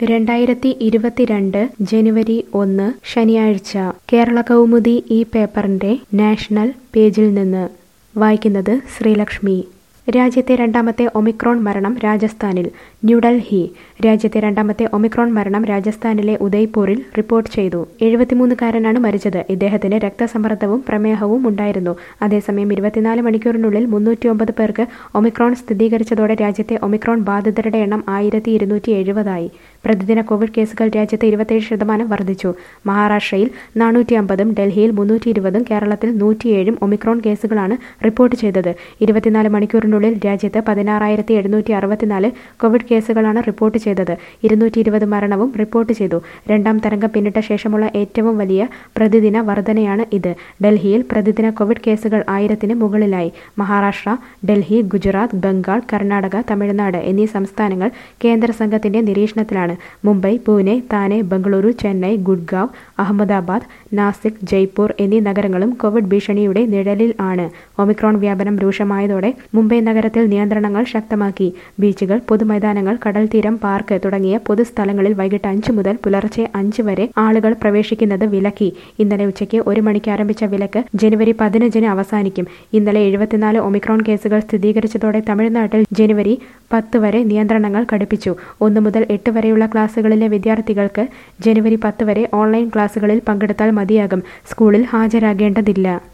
രണ്ടായിരത്തി ഇരുപത്തിരണ്ട് ജനുവരി ഒന്ന് ശനിയാഴ്ച കേരള കൗമുദി ഈ പേപ്പറിന്റെ നാഷണൽ പേജിൽ നിന്ന് വായിക്കുന്നത് ശ്രീലക്ഷ്മി രാജ്യത്തെ രണ്ടാമത്തെ ഒമിക്രോൺ മരണം രാജസ്ഥാനിൽ ന്യൂഡൽഹി രാജ്യത്തെ രണ്ടാമത്തെ ഒമിക്രോൺ മരണം രാജസ്ഥാനിലെ ഉദയ്പൂരിൽ റിപ്പോർട്ട് ചെയ്തു എഴുപത്തിമൂന്നുകാരനാണ് മരിച്ചത് ഇദ്ദേഹത്തിന് രക്തസമ്മർദ്ദവും പ്രമേഹവും ഉണ്ടായിരുന്നു അതേസമയം ഇരുപത്തിനാല് മണിക്കൂറിനുള്ളിൽ മുന്നൂറ്റിയൊമ്പത് പേർക്ക് ഒമിക്രോൺ സ്ഥിരീകരിച്ചതോടെ രാജ്യത്തെ ഒമിക്രോൺ ബാധിതരുടെ എണ്ണം ആയിരത്തി ഇരുന്നൂറ്റി എഴുപതായി പ്രതിദിന കോവിഡ് കേസുകൾ രാജ്യത്ത് ഇരുപത്തേഴ് ശതമാനം വർദ്ധിച്ചു മഹാരാഷ്ട്രയിൽ നാനൂറ്റി അമ്പതും ഡൽഹിയിൽ മുന്നൂറ്റി ഇരുപതും കേരളത്തിൽ നൂറ്റിയേഴും ഒമിക്രോൺ കേസുകളാണ് റിപ്പോർട്ട് ചെയ്തത് ഇരുപത്തിനാല് മണിക്കൂറിനുള്ളിൽ രാജ്യത്ത് പതിനാറായിരത്തി എഴുന്നൂറ്റി അറുപത്തിനാല് കോവിഡ് കേസുകളാണ് റിപ്പോർട്ട് ചെയ്തത് ഇരുന്നൂറ്റി ഇരുപത് മരണവും റിപ്പോർട്ട് ചെയ്തു രണ്ടാം തരംഗം പിന്നിട്ട ശേഷമുള്ള ഏറ്റവും വലിയ പ്രതിദിന വർധനയാണ് ഇത് ഡൽഹിയിൽ പ്രതിദിന കോവിഡ് കേസുകൾ ആയിരത്തിന് മുകളിലായി മഹാരാഷ്ട്ര ഡൽഹി ഗുജറാത്ത് ബംഗാൾ കർണാടക തമിഴ്നാട് എന്നീ സംസ്ഥാനങ്ങൾ കേന്ദ്ര സംഘത്തിന്റെ നിരീക്ഷണത്തിലാണ് മുംബൈ പൂനെ താനെ ബംഗളൂരു ചെന്നൈ ഗുഡ്ഗാവ് അഹമ്മദാബാദ് നാസിക് ജയ്പൂർ എന്നീ നഗരങ്ങളും കോവിഡ് ഭീഷണിയുടെ നിഴലിൽ ആണ് ഒമിക്രോൺ വ്യാപനം രൂക്ഷമായതോടെ മുംബൈ നഗരത്തിൽ നിയന്ത്രണങ്ങൾ ശക്തമാക്കി ബീച്ചുകൾ പൊതുമൈതാനങ്ങൾ കടൽ തീരം പാർക്ക് തുടങ്ങിയ പൊതുസ്ഥലങ്ങളിൽ വൈകിട്ട് അഞ്ച് മുതൽ പുലർച്ചെ അഞ്ച് വരെ ആളുകൾ പ്രവേശിക്കുന്നത് വിലക്കി ഇന്നലെ ഉച്ചയ്ക്ക് ഒരു മണിക്ക് ആരംഭിച്ച വിലക്ക് ജനുവരി പതിനഞ്ചിന് അവസാനിക്കും ഇന്നലെ എഴുപത്തിനാല് ഒമിക്രോൺ കേസുകൾ സ്ഥിരീകരിച്ചതോടെ തമിഴ്നാട്ടിൽ ജനുവരി പത്ത് വരെ നിയന്ത്രണങ്ങൾ കടുപ്പിച്ചു ഒന്ന് മുതൽ എട്ട് വരെയുള്ള ക്ലാസ്സുകളിലെ വിദ്യാർത്ഥികൾക്ക് ജനുവരി പത്ത് വരെ ഓൺലൈൻ ക്ലാസ്സുകളിൽ പങ്കെടുത്താൽ മതിയാകും സ്കൂളിൽ ഹാജരാകേണ്ടതില്ല